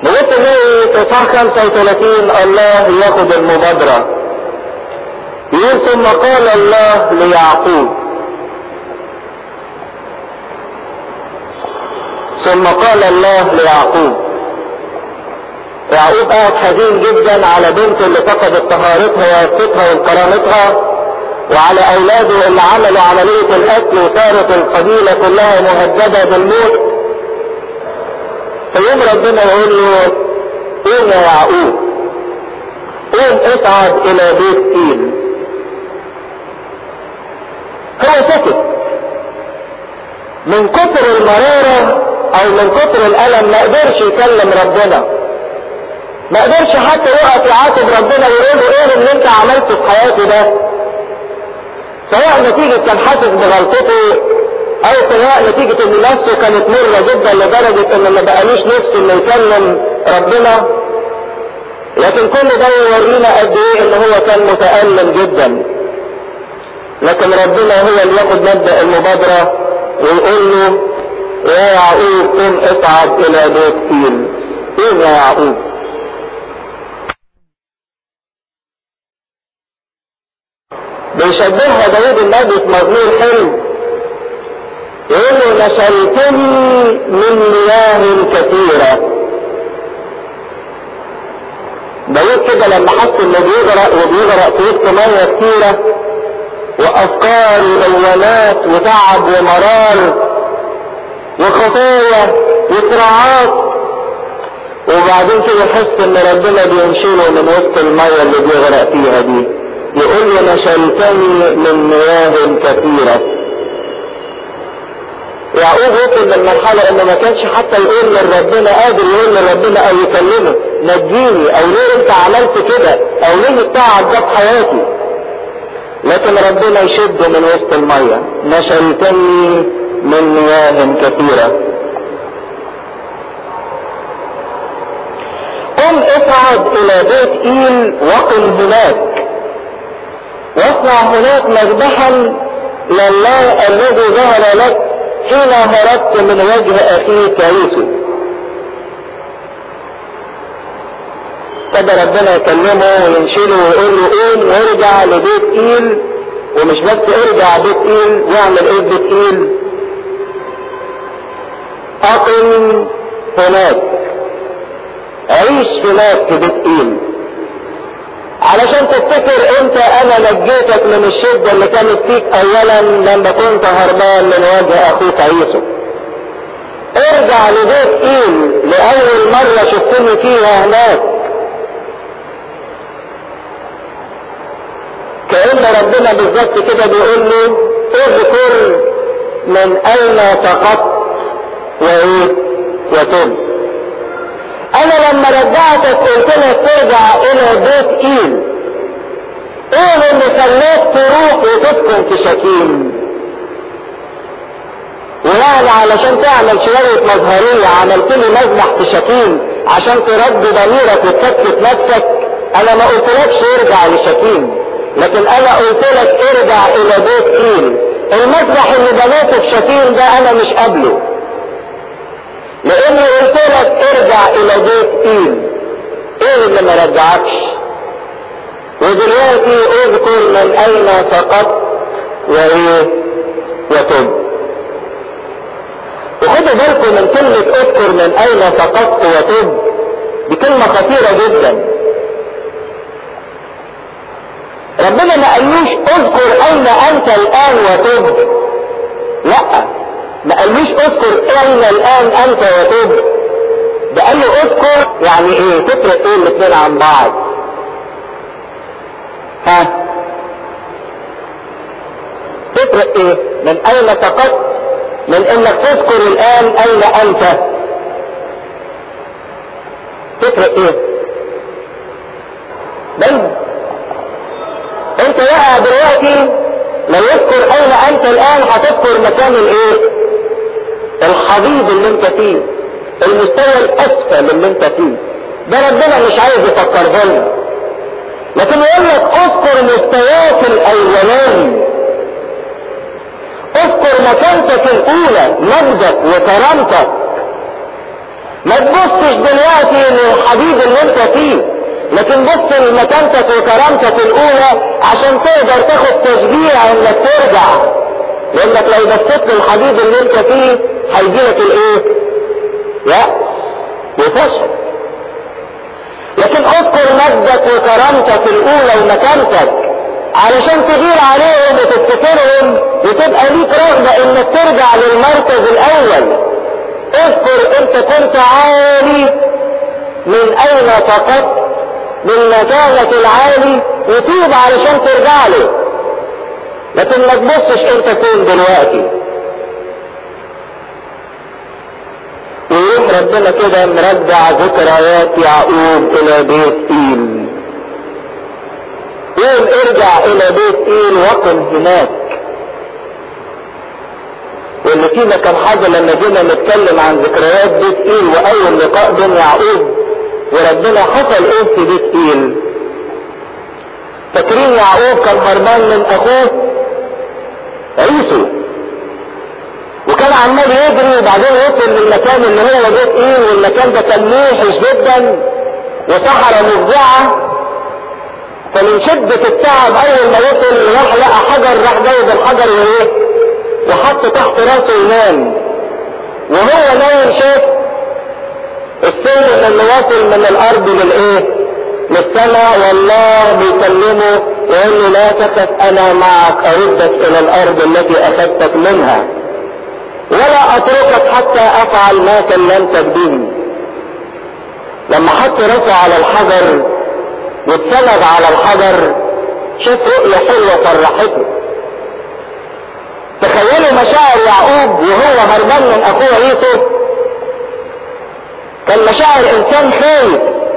بقيت نلاقي في اصحاح 35 الله ياخد المبادرة يقول ثم قال الله ليعقوب ثم قال الله ليعقوب يعقوب قاعد حزين جدا على بنته اللي فقدت طهارتها ووفقتها وكرامتها وعلى اولاده اللي عملوا عملية القتل وصارت القبيلة كلها مهددة بالموت فيوم ربنا يقول له قوم يا يعقوب قوم اصعد الى بيت ايل هو سكت من كتر المرارة او من كتر الالم ما قدرش يكلم ربنا ما قدرش حتى يقف يعاتب ربنا ويقول له ايه اللي انت عملته في حياتي ده سواء نتيجة كان حاسس بغلطته او سواء نتيجة ان نفسه كانت مرة جدا لدرجة ان ما بقالوش نفس انه يكلم ربنا لكن كل ده يورينا قد ايه ان هو كان متألم جدا لكن ربنا هو اللي ياخد مبدأ المبادرة ويقول له يا يعقوب قم اصعد الى بيت فيل قوم يا يعقوب بيشبهها داود النبي في مزمور حلو يقول له نشلتني من مياه كثيرة داود كده لما حس انه بيغرق وبيغرق في وسط مية كتيرة وافكار وأولات وتعب ومرار وخطايا وصراعات وبعدين كده يحس ان ربنا بينشله من وسط المية اللي بيغرق فيها دي يقول لي نشلتني من مياه كثيرة يعقوب وصل للمرحلة انه ما كانش حتى يقول لربنا قادر يقول لربنا او يكلمه نجيني او ليه انت عملت كده او ليه التعب ده في حياتي لكن ربنا يشده من وسط المية نشلتني من مياه كثيرة قم اصعد الى بيت ايل وقم هناك واصنع هناك مذبحا لله الذي ظهر لك حين هربت من وجه اخيك يوسف ابتدى ربنا يكلمه وينشله ويقول له قوم وارجع لبيت ايل ومش بس ارجع بيت ايل واعمل ايه في بيت ايل اقم هناك عيش هناك في بيت ايل علشان تفتكر انت انا نجيتك من الشدة اللي كانت فيك اولا لما كنت هربان من وجه اخوك يوسف ارجع لبيت ايل لاول مرة شفتني فيها هناك كأن ربنا بالظبط كده بيقول له اذكر من اين سقطت وايه وتب انا لما رجعتك قلت لك ترجع الى بيت ايل ايه اللي خلاك تروح وتسكن في شكيم ويعني علشان تعمل شوية مظهرية عملت لي مذبح في شكيم عشان ترد ضميرك وتثبت نفسك انا ما قلتلكش ارجع لشكيم لكن انا قلت لك ارجع الى بيت ايل المذبح اللي بنيته في شكيم ده انا مش قابله لاني قلت لك ارجع الى بيت ايل ايه اللي ما رجعكش ودلوقتي اذكر من اين سقطت وايه وتب وخدوا بالكم من كلمة اذكر من اين سقطت وتب دي كلمة خطيرة جدا ربنا ما قالوش اذكر اين انت الان وتب لا ما قالوش اذكر اين الان انت وتب ده قال له اذكر يعني ايه تفرق ايه الاثنين عن بعض ها تفرق ايه من اين سقطت من انك تذكر الان اين انت تفرق ايه بل انت واقع دلوقتي لو يذكر اين انت الان هتذكر مكان الايه الحضيض اللي انت فيه المستوى الاسفل اللي انت فيه ده ربنا مش عايز يفكره لنا لكن يقول لك اذكر مستواك الاولاني اذكر مكانتك الاولى مجدك وكرامتك ما تبصش دلوقتي للحبيب اللي انت فيه لكن بص لمكانتك وكرامتك الاولى عشان تقدر تاخد تشجيع انك ترجع لانك لو بصيت للحبيب اللي انت فيه هيجيلك الايه يأس وفشل لكن اذكر مجدك وكرامتك الاولى ومكانتك علشان تغير عليهم وتفتكرهم وتبقى ليك رغبة انك ترجع للمركز الاول اذكر انت كنت عالي من اين سقطت من مكانة العالي وتوب علشان ترجع له لكن ما تبصش انت فين دلوقتي ويروح ربنا كده مرجع ذكريات يعقوب الى بيت ايل قوم ارجع الى بيت ايل وقم هناك واللي فينا كان حاجه لما جينا نتكلم عن ذكريات بيت ايل واول لقاء بين يعقوب وربنا حصل ايه في بيت ايل فاكرين يعقوب كان هربان من اخوه عيسو وكان عمال يجري وبعدين وصل للمكان اللي هو بيت ايل والمكان ده كان موحش جدا وصحراء مفزعه فمن شدة التعب أول ما وصل راح لقى حجر راح جايب الحجر وإيه؟ وحط تحت راسه ينام وهو نايم شاف السن اللي واصل من الأرض للإيه؟ للسماء والله بيكلمه ويقول له لا تخف أنا معك أردك إلى الأرض التي أخذتك منها ولا أتركك حتى أفعل ما كلمتك به لما حط راسه على الحجر واتسند على الحجر شاف رؤية حلوة فرحته تخيلوا مشاعر يعقوب وهو هربان من اخوه عيسو كان مشاعر انسان خايف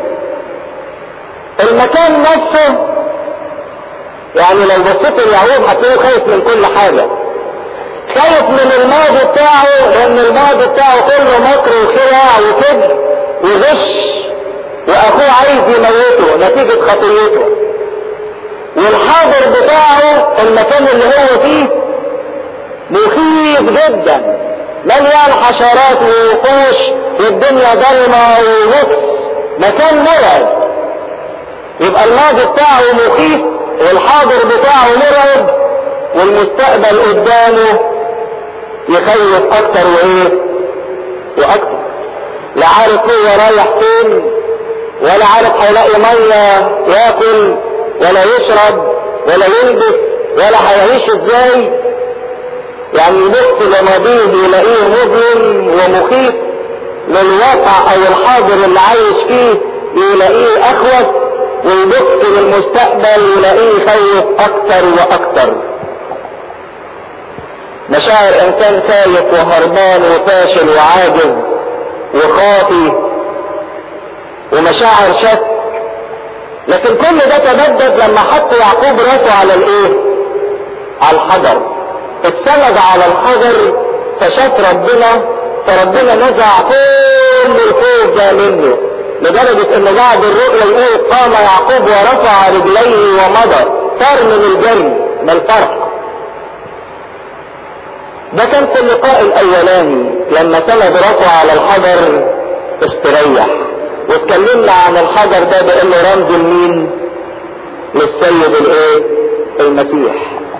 المكان نفسه يعني لو بصيت ليعقوب هتلاقيه خايف من كل حاجة خايف من الماضي بتاعه لان الماضي بتاعه كله مكر وخدع وكذب وغش واخوه عايز يموته نتيجة خطيته والحاضر بتاعه المكان اللي هو فيه مخيف جدا مليان حشرات ووحوش والدنيا ضلمة ووسط مكان مرعب يبقى الماضي بتاعه مخيف والحاضر بتاعه مرعب والمستقبل قدامه يخيف اكتر وايه واكتر لا عارف هو رايح فين ولا عارف هيلاقي ميه ياكل ولا يشرب ولا يلبس ولا هيعيش ازاي يعني يبص لماضيه يلاقيه مظلم ومخيف للواقع او الحاضر اللي عايش فيه يلاقيه اخوف ويبص للمستقبل يلاقيه يخوف اكتر واكتر مشاعر انسان خايف وهربان وفاشل وعاجز وخاطي ومشاعر شك لكن كل ده تبدد لما حط يعقوب راسه على الايه على الحجر اتسند على الحجر فشاف ربنا فربنا نزع كل الخوف ده منه لدرجة ان بعد الرؤيا يقول قام يعقوب ورفع رجليه ومضى صار من الجري من الفرح ده كان في اللقاء الاولاني لما سند راسه على الحجر استريح واتكلمنا عن الحجر ده بانه رمز لمين للسيد الايه المسيح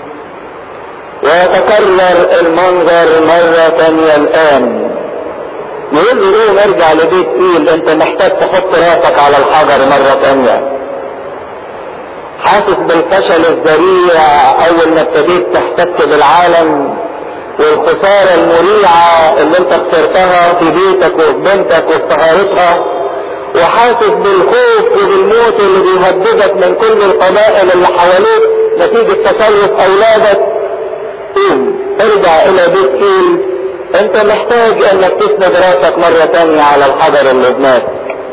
ويتكرر المنظر مرة تانية الان يقول له ايه نرجع لبيت ايل انت محتاج تحط راسك على الحجر مرة تانية حاسس بالفشل الذريع اول ما ابتديت تحتك بالعالم والخسارة المريعة اللي انت خسرتها في بيتك وفي بنتك وفي طهارتها وحاسس بالخوف وبالموت اللي بيهددك من كل القبائل اللي حواليك نتيجة تسلط اولادك قوم ارجع الى بيت ايل انت محتاج انك تسند راسك مرة تانية على الحجر اللي هناك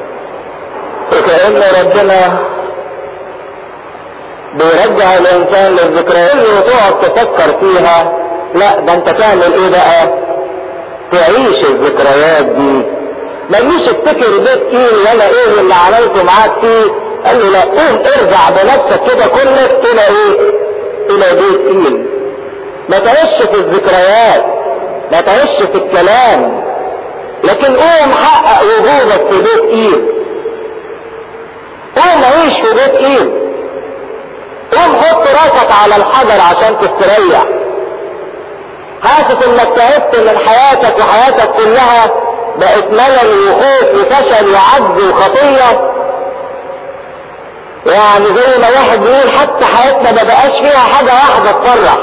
وكأن ربنا بيرجع الانسان للذكريات وتقعد تفكر فيها لا ده انت تعمل ايه بقى تعيش الذكريات دي ما تجيش افتكر بيت ايه ولا ايه اللي عملته معاك فيه قال له لا قوم ارجع بنفسك كده كلك الى ايه الى بيت ايه ما تعيش في الذكريات ما تعيش في الكلام لكن قوم حقق وجودك في بيت ايه قوم عيش في بيت ايد قوم حط راسك على الحجر عشان تستريح حاسس انك تعبت من حياتك وحياتك كلها بقت ملل وخوف وفشل وعجز وخطية يعني زي ما واحد بيقول حتى حياتنا ما بقاش فيها حاجة واحدة تفرح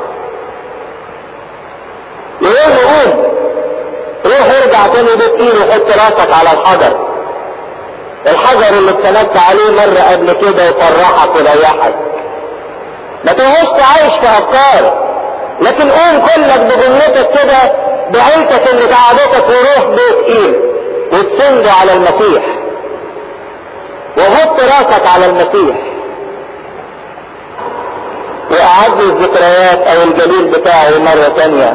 يقول له قوم روح ارجع تاني بيت ايد وحط راسك على الحجر الحجر اللي اتسندت عليه مرة قبل كده يفرحك ويريحك ما تبقاش عايش في افكار لكن قوم كلك بجملتك كده بعيلتك اللي تعبتك وروح بيت ايه وتسنده على المسيح وحط راسك على المسيح وأعد الذكريات او الجليل بتاعه مرة تانية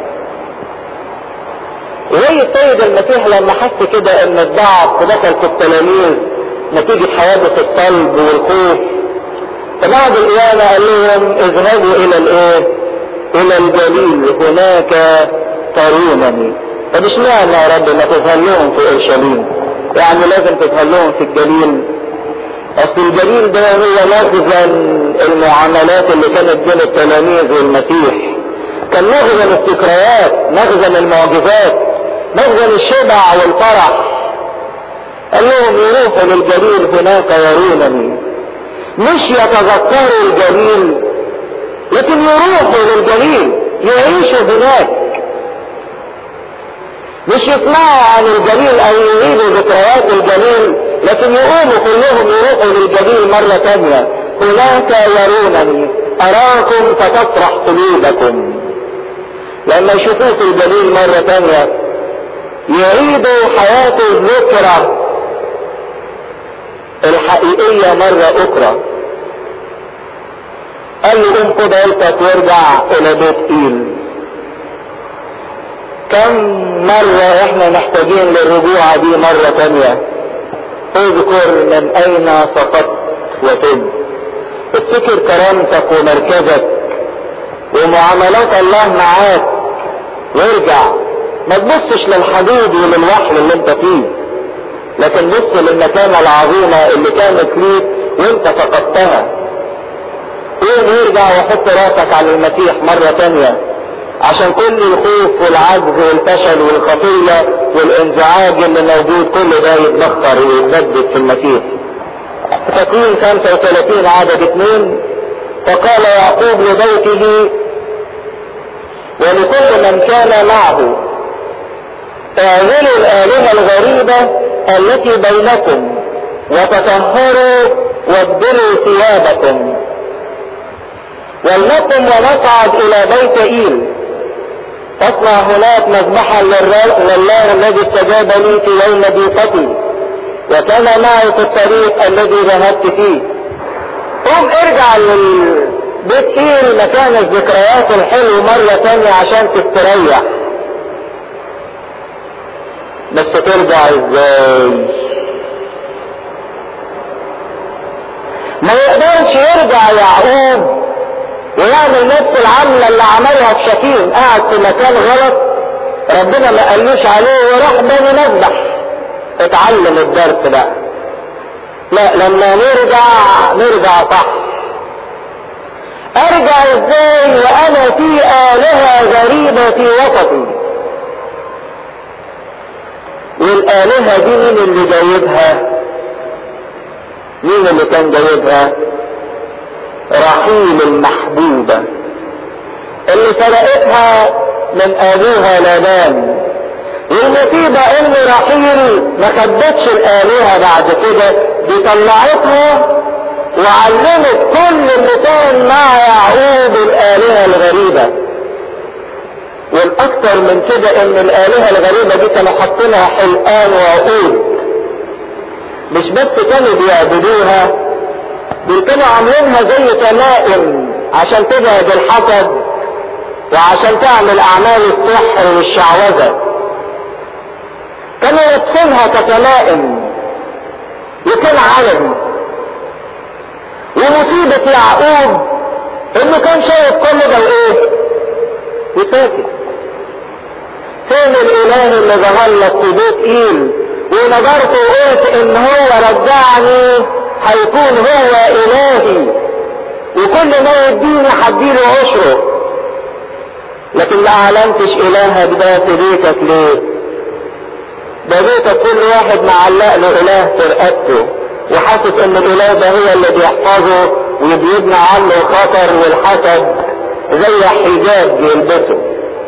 زي السيد المسيح لما حس كده ان الضعف دخل في التلاميذ نتيجة حوادث الصلب والخوف فبعد القيامة قال لهم اذهبوا الى الايه الى الجليل هناك ترونني طب اشمعنى يا رب ما تظهر لهم في اورشليم يعني لازم تظهر لهم في الجليل اصل الجليل ده هو مخزن المعاملات اللي كانت بين التلاميذ والمسيح كان مخزن الذكريات مخزن المعجزات مخزن الشبع والفرح قال لهم يروحوا للجليل هناك يرونني مش يتذكروا الجليل لكن يروحوا للجليل يعيشوا هناك مش يسمعوا عن الجليل او يعيدوا ذكريات الجليل لكن يقوموا كلهم يروحوا للجليل مرة تانية هناك يرونني اراكم فتفرح قلوبكم لما يشوفوه في الجليل مرة تانية يعيدوا حياة الذكرى الحقيقية مرة اخرى قال له قوم خد عيلتك وارجع الى بيت ايل كم مرة احنا محتاجين للرجوع دي مرة تانية اذكر من اين سقطت وتب افتكر كرامتك ومركزك ومعاملات الله معاك وارجع ما تبصش للحدود وللوحل اللي انت فيه لكن بص للمكانة العظيمة اللي كانت ليك وانت فقدتها قوم يرجع وحط راسك على المسيح مرة تانية عشان كل الخوف والعجز والفشل والخطية والانزعاج اللي موجود كل ده يتبخر ويتبدد في المسيح تكوين 35 عدد اثنين فقال يعقوب لبيته ولكل من كان معه اعملوا الآلهة الغريبة التي بينكم وتطهروا وابدلوا ثيابكم ولنقم ونصعد الى بيت ايل تصنع هناك مذبحا لله الذي استجاب لي في يوم ضيقتي وكان معي في الطريق الذي ذهبت فيه قوم ارجع للبيت ايل مكان الذكريات الحلو مرة تانية عشان تستريح بس ترجع ازاي ما يقدرش يرجع يعقوب ويعمل نفس العملة اللي عملها في شكيم قاعد في مكان غلط ربنا ما قالوش عليه وراح بني مذبح اتعلم الدرس بقى لا لما نرجع نرجع صح ارجع ازاي وانا في الهة غريبة في وسطي والالهة دي مين اللي جايبها مين اللي كان جايبها رحيل المحبوبة اللي سرقتها من ابوها لابان والمصيبة ان رحيل ما خدتش الالهة بعد كده دي طلعتها وعلمت كل اللي كان مع يعقوب الالهة الغريبة والاكثر من كده ان الالهة الغريبة دي كانوا حاطينها حلقان وعقود مش بس كانوا بيعبدوها دول كانوا عاملينها زي تمائم عشان تبعد الحسد وعشان تعمل اعمال السحر والشعوذة كانوا يدفنها كتمائم وكان عالم ومصيبة يعقوب انه كان شايف كل ده وايه وساكت فين الاله اللي ظهر لك في بيت ايل ونظرت وقلت ان هو رجعني هيكون هو الهي وكل ما يديني هديله عشره لكن ما اعلنتش الهك ده في بيتك ليه ده بيتك كل واحد معلق له اله في رقبته وحاسس ان الاله ده هو اللي بيحفظه وبيبنى عنه الخطر والحسد زي حجاب بيلبسه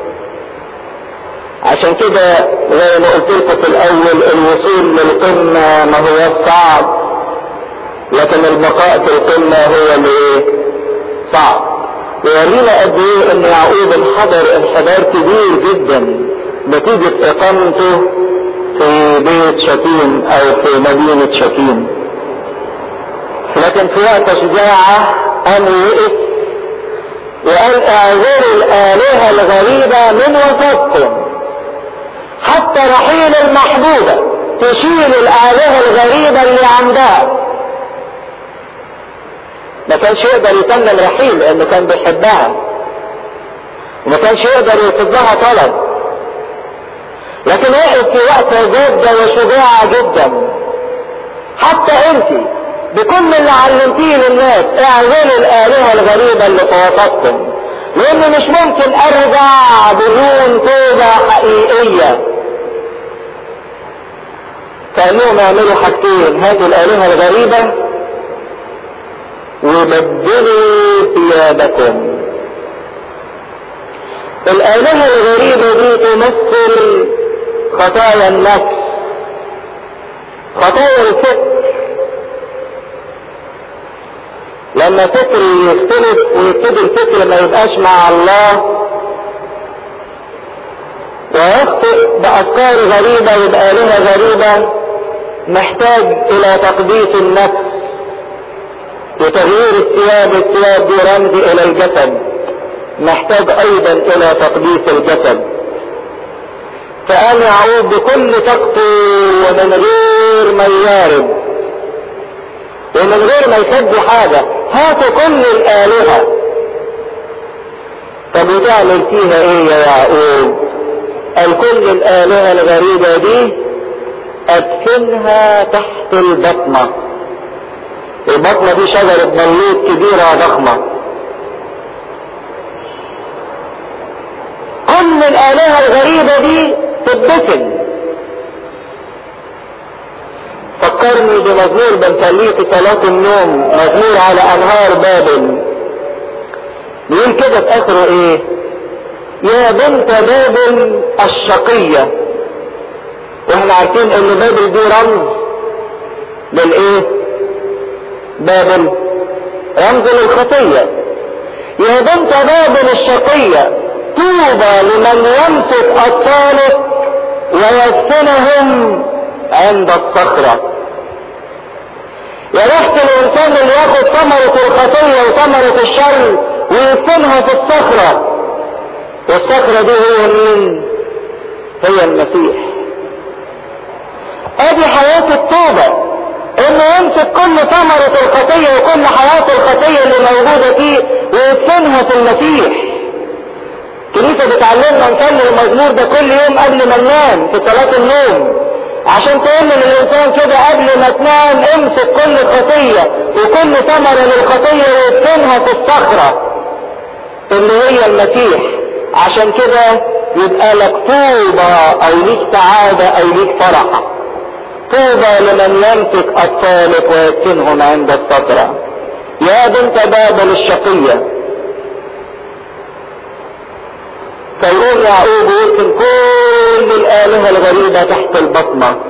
عشان كده زي ما قلت لكم في الاول الوصول للقمة ما هو صعب لكن البقاء في القمة هو اللي ايه صعب ويورينا قد ايه ان يعقوب انحدر انحدار كبير جدا نتيجة اقامته في بيت شتيم او في مدينة شتيم لكن في وقت شجاعة قام وقف وقال اعذروا الالهة الغريبة من وسطكم حتى رحيل المحبوبة تشيل الآلهة الغريبة اللي عندها ما كانش يقدر يكمل رحيل لأنه كان بيحبها وما كانش يقدر يطلب لها طلب لكن وقف في وقت جدة وشجاعة جدا حتى انت بكل اللي علمتيه للناس اعزلوا الآلهة الغريبة اللي في وسطكم لان مش ممكن ارجع بدون توبة حقيقية فقالوا اعملوا حاجتين هاتوا الالهة الغريبة وبدلوا ثيابكم الالهة الغريبة دي تمثل خطايا النفس خطايا الفكر لما فكر يختلف ويبتدي الفكر ما يبقاش مع الله ويخطئ بأفكار غريبة يبقى لها غريبة محتاج إلى تقديس النفس وتغيير الثياب الثياب دي رمز إلى الجسد محتاج أيضا إلى تقديس الجسد فقال يعود بكل طاقته ومن غير ما يارب ومن غير ما يسد حاجة هاتوا كل الآلهة طب وتعمل فيها ايه يا يعقوب قال كل الآلهة الغريبة دي ادفنها تحت البطنة البطنة دي شجرة بلوط كبيرة ضخمة كل الآلهة الغريبة دي تدفن فكرني بمزمور بنسليه في صلاة النوم مزمور على انهار بابل بيقول كده في اخره ايه يا بنت بابل الشقية واحنا عارفين ان بابل دي رمز للايه بابل رمز للخطية يا بنت بابل الشقية طوبى لمن يمسك اطفالك ويدفنهم عند الصخرة يا ريت الانسان اللي ياخد ثمرة الخطية وثمرة الشر ويدفنها في الصخرة والصخرة دي هي مين هي المسيح ادي حياة التوبة انه يمسك كل ثمرة الخطية وكل حياة الخطية اللي موجودة فيه ويدفنها في المسيح الكنيسة بتعلمنا نصلي المزمور ده كل يوم قبل ما ننام في صلاة النوم عشان تقول للإنسان كده قبل ما تنام امسك كل خطية وكل ثمرة للخطية وادفنها في الصخرة اللي هي المسيح عشان كده يبقى لك طوبى او ليك سعادة او ليك فرح طوبى لمن يمسك اطفالك ويدفنهم عند الصخرة يا بنت بابل الشقية فيقول يعقوب يمكن كل الآلهة الغريبة تحت البطنة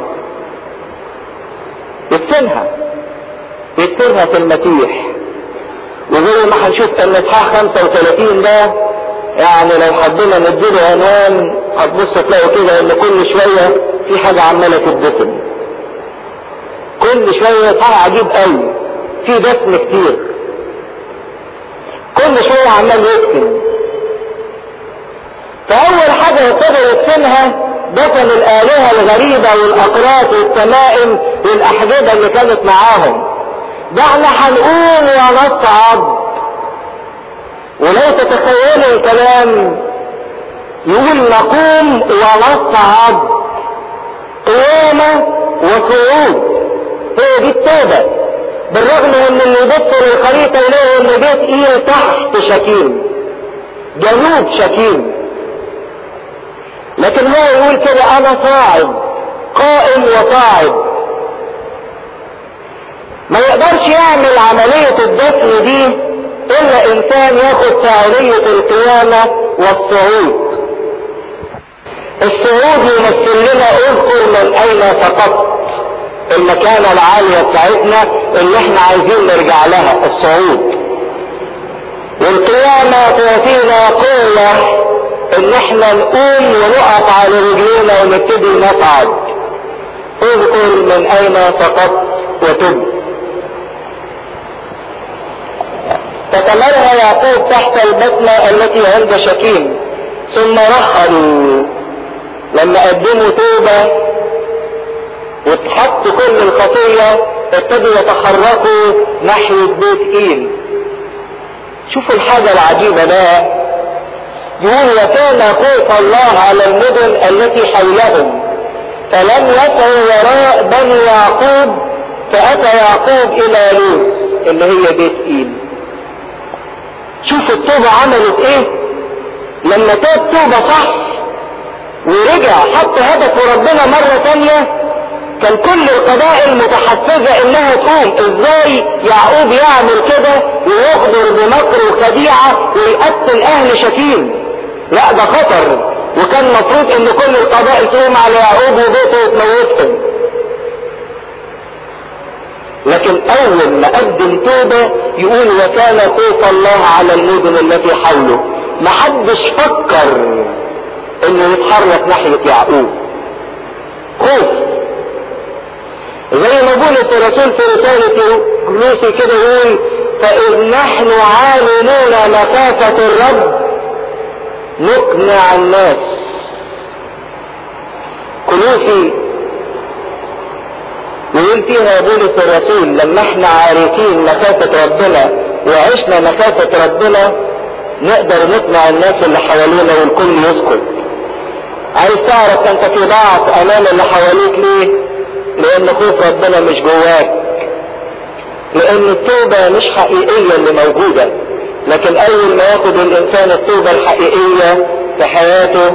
يدفنها يدفنها في المسيح وزي ما هنشوف ان اصحاح 35 ده يعني لو حبينا نديله عنوان هتبص تلاقوا كده ان كل شوية في حاجة عمالة تدفن كل شوية صار عجيب قوي في دفن كتير كل شوية عمال يدفن فأول حاجة ابتدى يدفنها دفن الآلهة الغريبة والأقراط والتمائم والأحجبة اللي كانت معاهم ده احنا هنقوم ونصعد ولو تتخيلوا الكلام يقول نقوم ونصعد قيامة وصعود هي دي التوبة بالرغم ان اللي يبص للخريطة يلاقي ان بيت ايل تحت شكيم جنوب شكيم لكن هو يقول كده انا صاعد قائم وصاعد ما يقدرش يعمل عملية الدفن دي الا انسان ياخد فاعلية القيامة والصعود الصعود يمثل لنا اذكر من اين سقطت المكانة العالية بتاعتنا اللي احنا عايزين نرجع لها الصعود والقيامة تعطينا قوة ان احنا نقوم ونقف على رجلينا ونبتدي نصعد اذكر من اين سقطت وتب فتمرها يعقوب تحت البطنة التي عند شكيم ثم رحلوا لما قدموا توبة واتحط كل الخطية ابتدوا يتحركوا ناحية بيت ايل شوفوا الحاجة العجيبة بقى يقول وكان خوف الله على المدن التي حولهم فلم يسعوا وراء بني يعقوب فأتى يعقوب إلى لوز اللي هي بيت إيل شوف التوبة عملت ايه لما تاب توبة صح ورجع حط هدف ربنا مرة تانية كان كل القبائل متحفزة انها تقوم ازاي يعقوب يعمل كده ويخبر بمكر وخديعة ويقتل اهل شكيم لا ده خطر وكان المفروض ان كل القبائل تقوم على يعقوب وبيته وتموتهم لكن اول ما قدم توبة يقول وكان خوف الله على المدن التي حوله محدش فكر انه يتحرك ناحية يعقوب خوف زي ما بولس الرسول في رسالة كلوسي كده يقول فإذ نحن عالمون مخافة الرب نقنع الناس كلوسي يقول فيها بولس الرسول لما احنا عارفين مخافة ربنا وعشنا مخافة ربنا نقدر نقنع الناس اللي حوالينا والكل يسكت عايز تعرف انت في ضعف امام اللي حواليك ليه لان خوف ربنا مش جواك لان التوبة مش حقيقية اللي موجودة لكن اول ما ياخد الانسان التوبة الحقيقية في حياته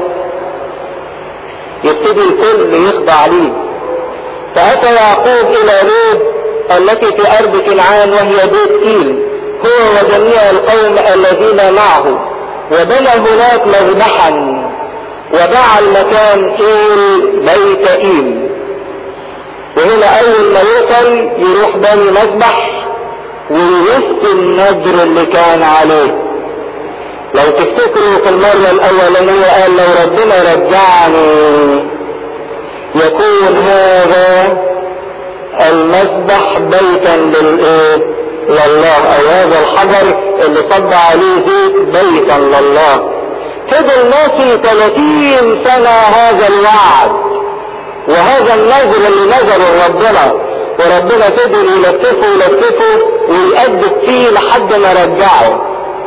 يبتدي الكل يخضع ليه فاتى يعقوب الى لوط التي في ارض كنعان وهي بيت ايل هو وجميع القوم الذين معه وبنى هناك مذبحا ودعا المكان ايل بيت ايل وهنا اول ما يوصل يروح بني مذبح ويوفي النذر اللي كان عليه لو تفتكروا في المرة الاولانية قال لو ربنا رجعني يكون هذا المذبح بيتا للايه لله او هذا الحجر اللي صب عليه زيت بيتا لله فضل ماشي 30 سنة هذا الوعد وهذا النذر اللي نذره ربنا وربنا فضل يلففه يلففه ويأدب فيه لحد ما رجعه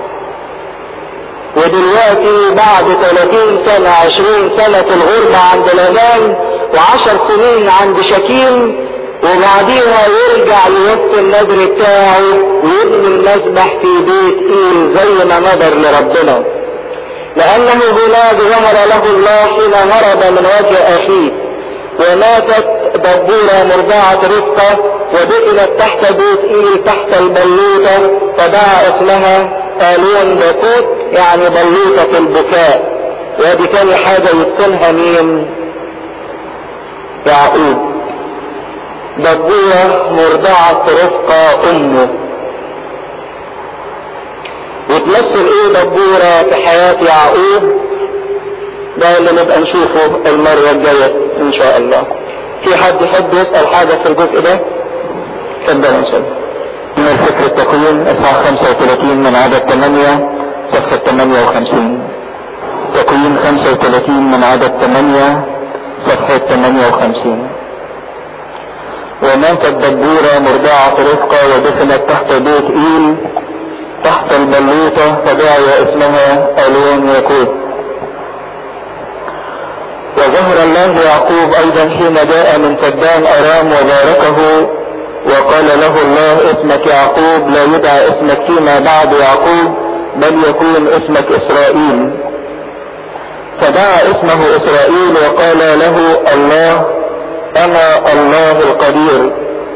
ودلوقتي بعد 30 سنة 20 سنة في الغربة عند لبان وعشر سنين عند شكيم وبعديها يرجع يوفي النذر بتاعه ويبني المسبح في بيت ايل زي ما نذر لربنا لانه هناك ظهر له الله حين هرب من وجه اخيه وماتت دبورة مرضعة رفقة ودفنت تحت بيت ايل تحت البلوطة فدعا اسمها آلون باكوت يعني بلوطة البكاء ودي تاني حاجة يسكنها مين يعقوب دبورة مرضعة رفقة امه وتمثل ايه دبورة في حياة يعقوب ده اللي نبقى نشوفه المرة الجاية ان شاء الله في حد يحب يسأل حاجة في الجزء ده اتفضل ان شاء الله من الفكر التقييم اصحاح 35 من عدد 8 صفحة 58 تقييم 35 من عدد 8 صفحة 58 وماتت دبورة مرضعة رفقة ودفنت تحت بيت ايل تحت البلوطة فدعي اسمها الون يقود وظهر الله يعقوب ايضا حين جاء من تبان ارام وباركه وقال له الله اسمك يعقوب لا يدعى اسمك فيما بعد يعقوب بل يكون اسمك اسرائيل فدعا اسمه اسرائيل وقال له الله انا الله القدير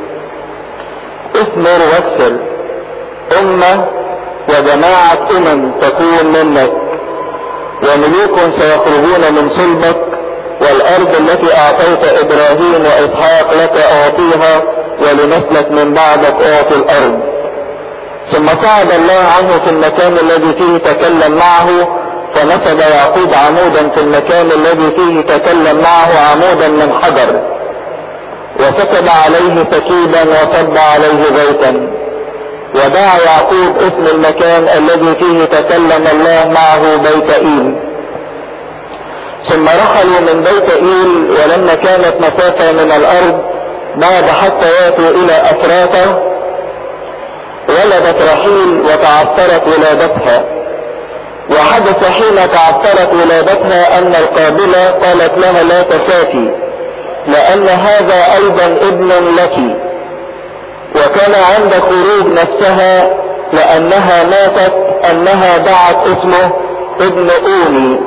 اثمر واكسر امة وجماعة امم تكون منك وملوك سيخرجون من صلبك والارض التي اعطيت ابراهيم واسحاق لك اعطيها ولنسلك من بعدك اعطي الارض ثم صعد الله عنه في المكان الذي فيه تكلم معه فنسب يعقوب عمودا في المكان الذي فيه تكلم معه عمودا من حجر وسكب عليه سكيبا وصب عليه زيتا ودعا يعقوب اسم المكان الذي فيه تكلم الله معه بيت ايل ثم رحلوا من بيت ايل ولما كانت مسافة من الارض بعد حتى ياتوا الى افراطة ولدت رحيل وتعثرت ولادتها وحدث حين تعثرت ولادتها ان القابلة قالت لها لا تسافي لان هذا ايضا ابن لك وكان عند خروج نفسها لانها ماتت انها دعت اسمه ابن اوني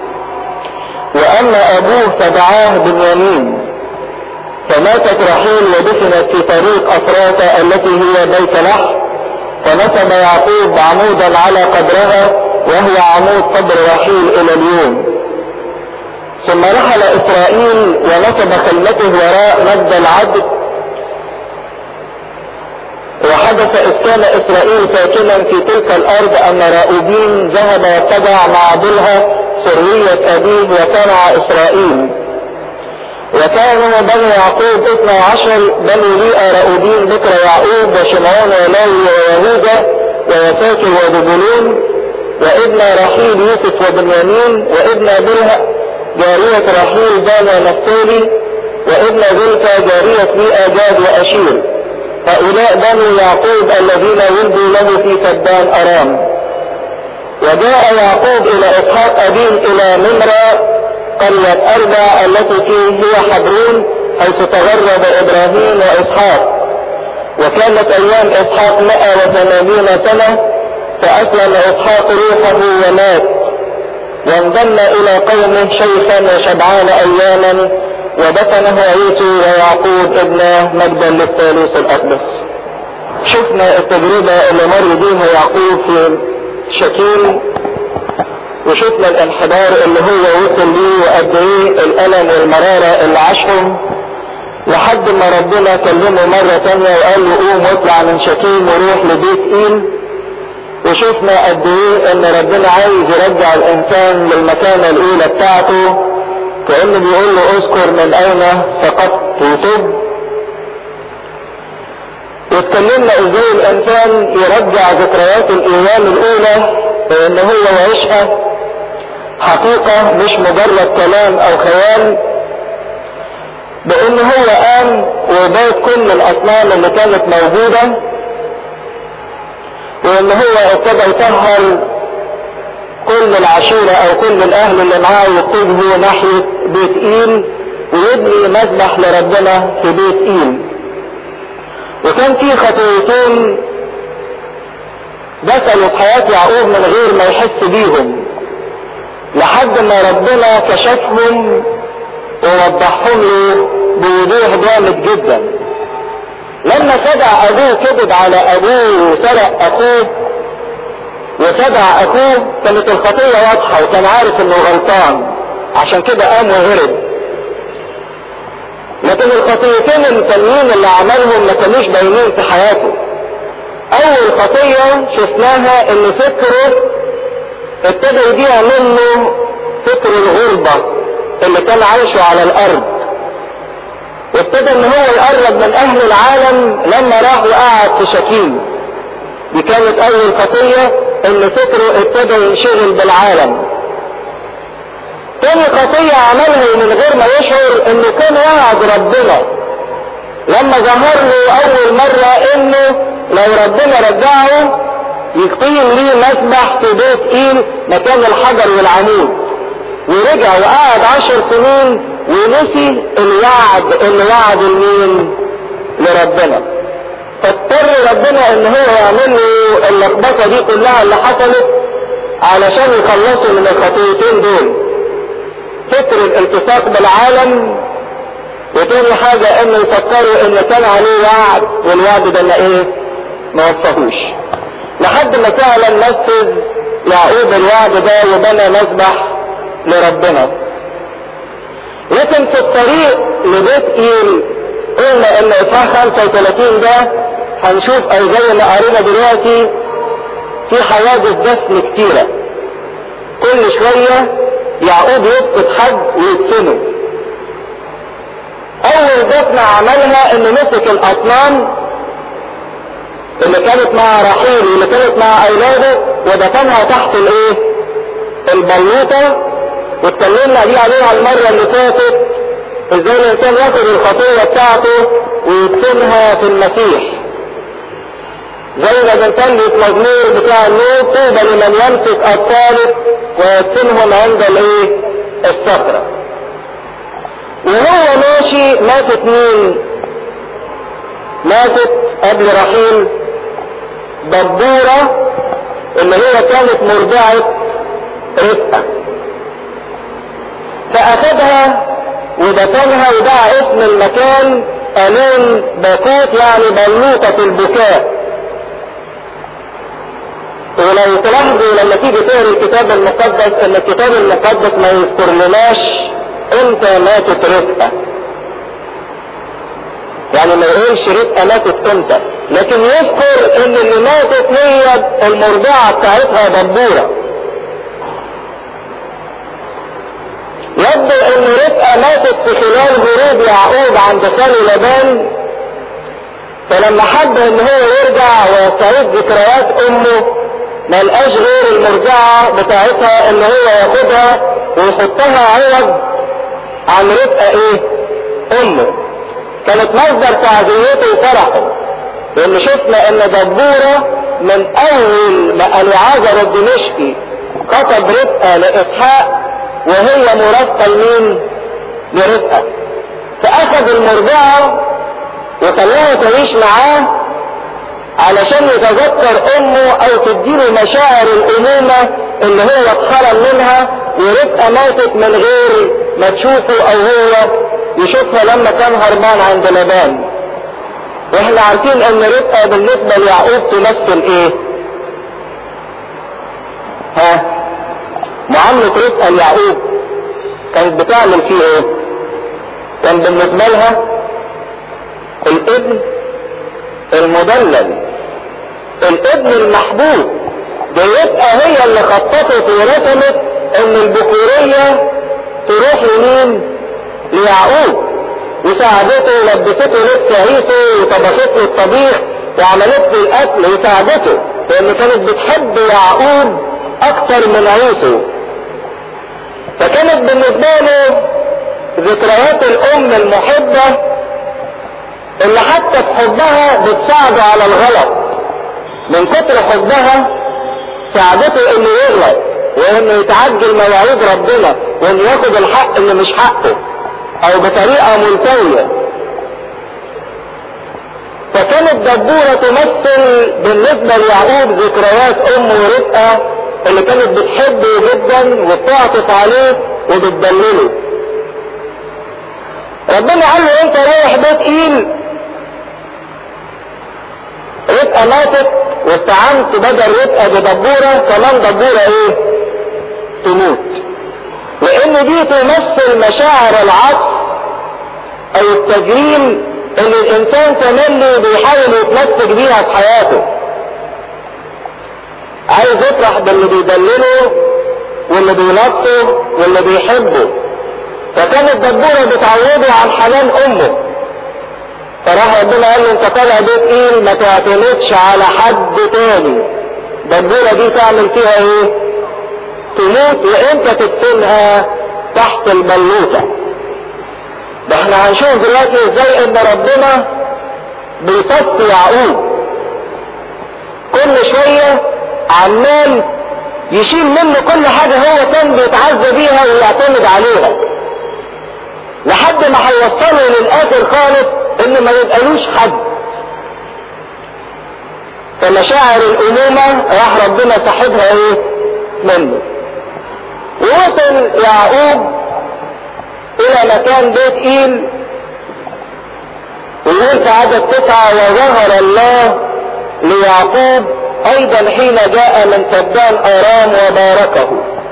واما ابوه فدعاه بنيامين فماتت رحيل ودفنت في طريق افراطة التي هي بيت لحم فنسب يعقوب عمودا على قبرها وهو عمود قبر رحيل الى اليوم ثم رحل اسرائيل ونسب خلته وراء مجد العدل وحدث اذ كان اسرائيل ساكنا في تلك الارض ان راؤوبين ذهب واتبع مع بلها سرية ابيه وصنع اسرائيل وكانوا بني يعقوب اثنى عشر بني ليئة راؤوبين ذكر يعقوب وشمعون ولاوي ويهوذا ويساكر وزبولون وابن رحيل يوسف وبنيامين وابن بلها جارية رحيل دان ونفتالي وابن زلفى جارية ليئة جاد واشير هؤلاء بنو يعقوب الذين ولدوا له في سدان ارام وجاء يعقوب الى اسحاق ابيه الى نمرة قرية اربع التي فيه هي حبرون حيث تغرب ابراهيم واسحاق وكانت ايام اسحاق 180 سنة فاسلم اسحاق روحه ومات وانضم الى قومه شيخا وشبعان اياما ودفنه عيسو ويعقوب ابنه مجدا للثالوث الاقدس شفنا التجربة اللي مر بيها يعقوب في شكيم وشفنا الانحدار اللي هو وصل ليه وقد ايه الالم والمرارة اللي عاشهم لحد ما ربنا كلمه مرة تانية وقال له قوم واطلع من شكيم وروح لبيت ايل وشفنا قد ايه ان ربنا عايز يرجع الانسان للمكانة الاولى بتاعته كأنه بيقول له اذكر من اين سقطت وتب واتكلمنا ازاي الانسان يرجع ذكريات الايمان الاولى بان هو يعيشها حقيقة مش مجرد كلام او خيال بان هو قام وبات كل الاصنام اللي كانت موجودة وان هو ابتدى يسهل كل العشيرة او كل الاهل اللي معاه يتجهوا ناحية بيت ايل ويبني مذبح لربنا في بيت ايل وكان في خطوتين دخلوا في حياة يعقوب من غير ما يحس بيهم لحد ما ربنا كشفهم ووضحهم له بوضوح جامد جدا لما خدع ابوه كذب على ابوه وسرق اخوه وخدع اخوه كانت الخطية واضحة وكان عارف انه غلطان عشان كده قام وهرب لكن الخطيتين التانيين اللي عملهم ما كانوش باينين في حياته اول خطية شفناها ان فكره ابتدى يضيع منه فكر الغربة اللي كان عايشه على الارض وابتدى ان هو يقرب من اهل العالم لما راح وقعد في شكيم دي كانت اول خطية ان فكره ابتدى ينشغل بالعالم تاني خطية عملها من غير ما يشعر انه كان وعد ربنا لما ظهر له اول مرة انه لو ربنا رجعه يقيم ليه مسبح في بيت ايل مكان الحجر والعمود ورجع وقعد عشر سنين ونسي الوعد اللي وعد لمين لربنا اضطر ربنا ان هو يعمل له اللخبطه دي كلها اللي حصلت علشان يخلصوا من الخطيتين دول فكر الالتصاق بالعالم وتاني حاجة انه يفكروا ان كان عليه وعد والوعد ده ما ايه ما وفهوش لحد ما فعلا نفذ يعقوب الوعد ده وبنى مسبح لربنا لكن في الطريق لبيت ايل قلنا ان اصحاح 35 ده هنشوف او زي ما قرينا دلوقتي في حوادث دفن كتيرة كل شوية يعقوب يسقط حد ويدفنه اول دفنة عملها انه مسك الاصنام اللي كانت مع رحيل واللي كانت مع اولاده ودفنها تحت الايه البلوطة واتكلمنا دي عليها المرة اللي فاتت ازاي الانسان ياخد الخطية بتاعته ويدفنها في المسيح زي ما بنسمي في مزمور بتاع النور طوبى لمن يمسك اطفاله ويدفنهم عند الايه الصخرة وهو ماشي ماتت مين ماتت قبل رحيل دبورة اللي هي كانت مرضعة رفقة فأخدها ودفنها ودعا اسم المكان ألون باكوت يعني بلوطة البكاء ولو تلاحظوا لما تيجي تقرا الكتاب المقدس ان الكتاب المقدس ما يذكر لناش امتى ماتت رفقة يعني ما يقولش رفقة ماتت امتى لكن يذكر ان اللي ماتت هي المرضعة بتاعتها دبورة يبدو ان رفقة ماتت في خلال هروب يعقوب عند خالي لبان فلما حب ان هو يرجع ويستعيد ذكريات امه ما لقاش غير المرجعة بتاعتها ان هو ياخدها ويحطها عوض عن رفقة ايه امه كانت مصدر تعزيته وفرحه لان شفنا ان دبورة من اول ما العازر الدمشقي كتب رفقة لاسحاق وهي مرافقة لمين لرفقة فاخذ المرجعة وخلاها تعيش معاه علشان يتذكر امه او تديله مشاعر الامومة اللي هو اتحرم منها ورفقة ماتت من غير ما تشوفه او هو يشوفها لما كان هربان عند لبان واحنا عارفين ان رفقة بالنسبة ليعقوب تمثل ايه ها معاملة رفقة ليعقوب كانت بتعمل فيه ايه كان بالنسبة لها الابن المدلل الابن المحبوب ده يبقى هي اللي خططت ورسمت ان البكورية تروح لمين ليعقوب وساعدته ولبسته لبس عيسو وطبخت له الطبيخ وعملت له الاكل وساعدته لان كانت بتحب يعقوب اكتر من عيسو فكانت بالنسبة له ذكريات الام المحبة اللي حتى في حبها بتساعده على الغلط من كتر حبها ساعدته انه يغلط وانه يتعجل مواعيد ربنا وانه ياخد الحق اللي مش حقه او بطريقة ملتوية فكانت دبورة تمثل بالنسبة ليعقوب ذكريات امه ورفقة اللي كانت بتحبه جدا وبتعطف عليه وبتدلله ربنا قال له انت رايح بيت ايل رفقة ماتت واستعنت بدل رفقة بدبورة كمان دبورة ايه تموت لان دي تمثل مشاعر العطف او التجريم اللي الانسان تملي بيحاول يتمسك بيها في حياته عايز يفرح باللي بيدلله واللي بيلطه واللي بيحبه فكانت دبورة بتعوده عن حنان امه فراح ربنا قال له انت طالع بيت ايه ما تعتمدش على حد تاني دبورة دي تعمل فيها ايه تموت وانت تدفنها تحت البلوطة ده احنا هنشوف دلوقتي ازاي ان ربنا بيصفي يعقوب كل شوية عمال يشيل منه كل حاجة هو كان بيتعزى بيها ويعتمد عليها لحد ما هيوصله للاخر خالص ان ما يبقالوش حد فمشاعر الامومة راح ربنا سحبها ايه منه ووصل يعقوب الى مكان بيت ايل ويقول في عدد تسعة وظهر الله ليعقوب ايضا حين جاء من سدان ارام وباركه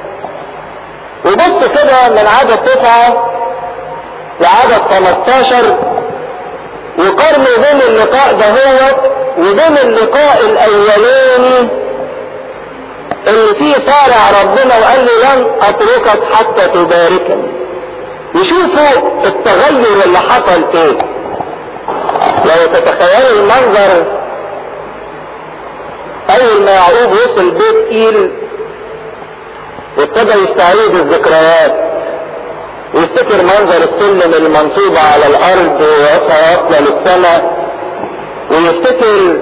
وبص كده من عدد تسعة لعدد 15 وقارن بين اللقاء ده هو وبين اللقاء الاولاني اللي فيه صارع ربنا وقال له لن اتركك حتى تباركني يشوفوا التغير اللي حصل ايه لو تتخيلوا المنظر اول ما يعقوب وصل بيت ايل وابتدى يستعيد الذكريات ويفتكر منظر السلم المنصوبة على الارض واصلة للسماء ويفتكر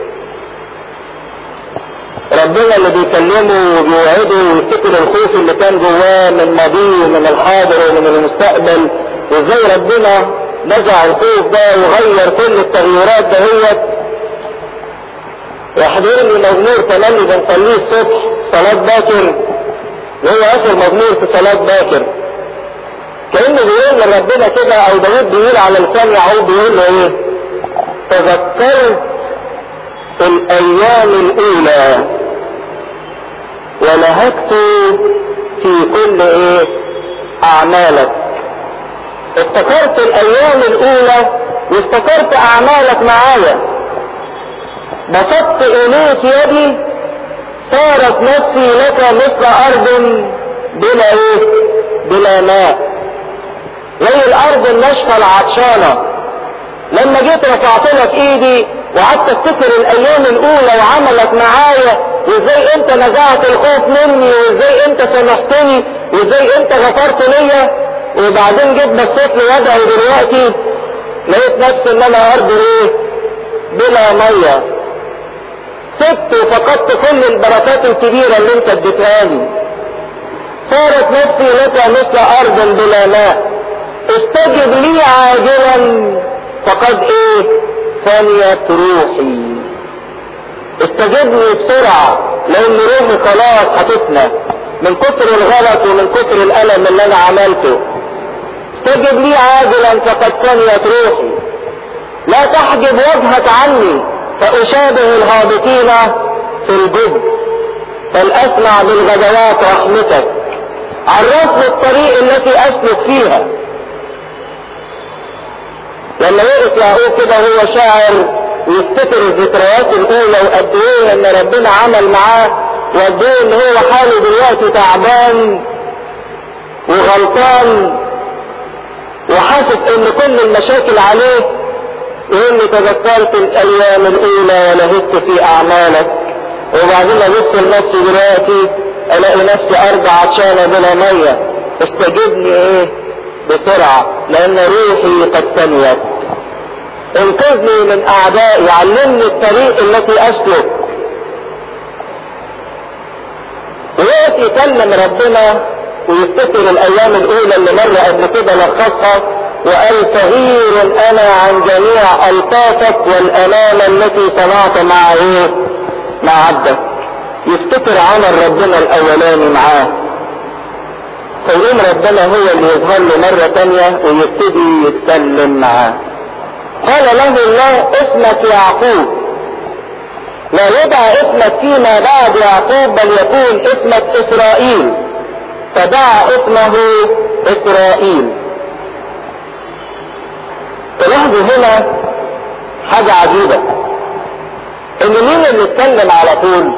ربنا اللي بيكلمه وبيوعده ويفتكر الخوف اللي كان جواه من الماضي ومن الحاضر ومن المستقبل وازاي ربنا نزع الخوف ده وغير كل التغييرات دهيت يحضرني مزمور تملي بنصليه الصبح صلاة باكر وهو اخر مزمور في صلاة باكر كأنه بيقول لربنا كده او داود بيقول على لسان يعقوب بيقول له ايه تذكرت الايام الاولى ولهجت في كل ايه اعمالك افتكرت الايام الاولى وافتكرت اعمالك معايا بسطت اليك يدي صارت نفسي لك مثل ارض بلا ايه بلا ماء زي الارض الناشفه العطشانه لما جيت رفعت لك ايدي وقعدت افتكر الايام الاولى وعملك معايا وازاي انت نزعت الخوف مني وازاي انت سامحتني وازاي انت غفرت ليا وبعدين جيت بصيت لوضعي دلوقتي لقيت نفسي ان انا ارض ايه بلا ميه سبت وفقدت كل البركات الكبيرة اللي انت اديتها لي صارت نفسي لك مثل ارض بلا ماء استجب لي عاجلا فقد ايه فنيت روحي استجبني بسرعة لان روحي خلاص هتفنى من كتر الغلط ومن كتر الالم اللي انا عملته استجب لي عاجلا فقد فنيت روحي لا تحجب وجهك عني فاشابه الهابطين في الجب فلاسمع بالغدوات رحمتك عرفني الطريق التي اسلك فيها لما وقف يعقوب كده هو شاعر ويفتكر الذكريات الاولى وقد ايه ان ربنا عمل معاه وقد ايه ان هو حاله دلوقتي تعبان وغلطان وحاسس ان كل المشاكل عليه واني تذكرت الايام الاولى ولهجت في اعمالك وبعدين ابص لنفسي دلوقتي الاقي نفسي ارجع عطشانه بلا ميه استجبني ايه بسرعه لان روحي قد تنيت انقذني من اعدائي علمني الطريق التي اسلك ويقف يكلم ربنا ويفتكر الايام الاولى اللي مر قبل كده لخصها وقال صغير انا عن جميع الطافك والامانه التي صنعت مع ايه مع عبدك يفتكر عمل ربنا الاولاني معاه فيقوم ربنا هو اللي يظهر له مرة تانية ويبتدي يتكلم معاه قال له الله اسمك يعقوب لا يدعى اسمك فيما بعد يعقوب بل يكون اسمك اسرائيل فدعا اسمه اسرائيل تلاحظوا هنا حاجة عجيبة ان مين اللي اتكلم على طول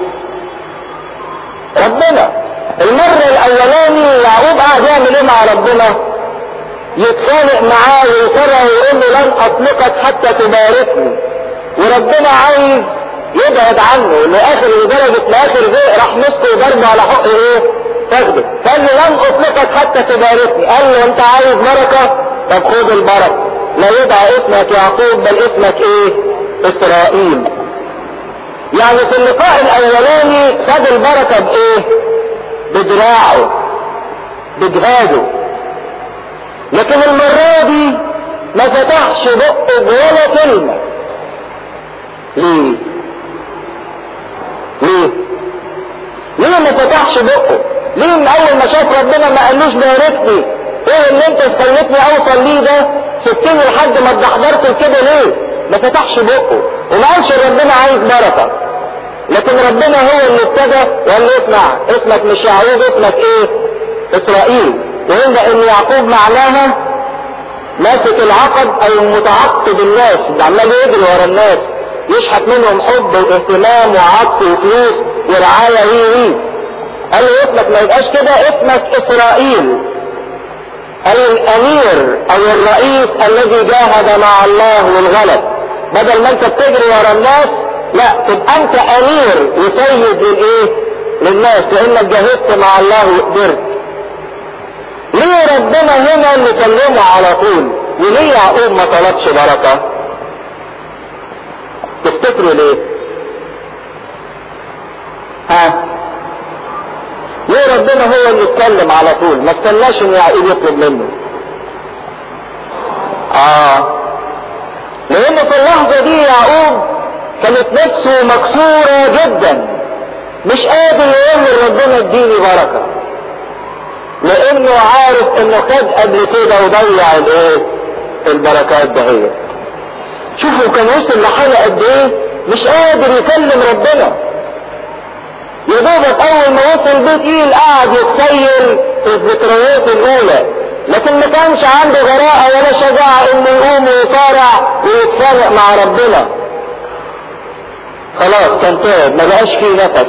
ربنا المرة الاولاني يعقوب قاعد يعمل ايه مع ربنا يتخانق معاه ويصرع ويقول له لن اطلقك حتى تباركني وربنا عايز يبعد عنه لاخر لدرجة لاخر ذئ راح مسكه وضربه على حق ايه فخده قال له لن اطلقك حتى تباركني قال له انت عايز بركة طب خد البركة لا يدعى اسمك يعقوب بل اسمك ايه اسرائيل يعني في اللقاء الاولاني خد البركة بايه بدراعه بجهاده لكن المرة دي ما فتحش بقه ولا كلمة ليه فتحش بقه ليه من اول ما شاف ربنا ما قالوش باركني ايه اللي انت استنيتني اوصل ليه ده سبتني لحد ما اتدحضرت كده ليه ما فتحش بقه وما قالش ربنا عايز بركه لكن ربنا هو اللي ابتدى وقال له اسمع اسمك مش يعقوب اسمك ايه اسرائيل وهنا ان يعقوب معناها ماسك العقد او متعقد الناس اللي عمال يجري ورا الناس يشحت منهم حب واهتمام وعطف وفلوس ورعاية وي وي قال له اسمك ما يبقاش كده اسمك اسرائيل اي الامير او الرئيس الذي جاهد مع الله والغلب بدل ما انت بتجري ورا الناس لا تبقى انت امير وسيد للايه للناس لانك جاهدت مع الله وقدرت ليه ربنا هنا اللي كلمه على طول وليه يعقوب ما طلبش بركة تفتكروا ليه ها ليه ربنا هو اللي اتكلم على طول ما استناش ان يعقوب يطلب منه اه لان في اللحظة دي يعقوب كانت نفسه مكسورة جدا مش قادر يقول ربنا اديني بركة لانه عارف انه خد قبل كده وضيع الايه البركات دهيت شوفوا كان وصل لحالة قد ايه مش قادر يكلم ربنا يا دوبك اول ما وصل بيت ايل قعد يتسير في الذكريات الاولى لكن ما كانش عنده جراءة ولا شجاعة انه يقوم ويصارع ويتفرق مع ربنا خلاص كان تعب ما بقاش فيه نفس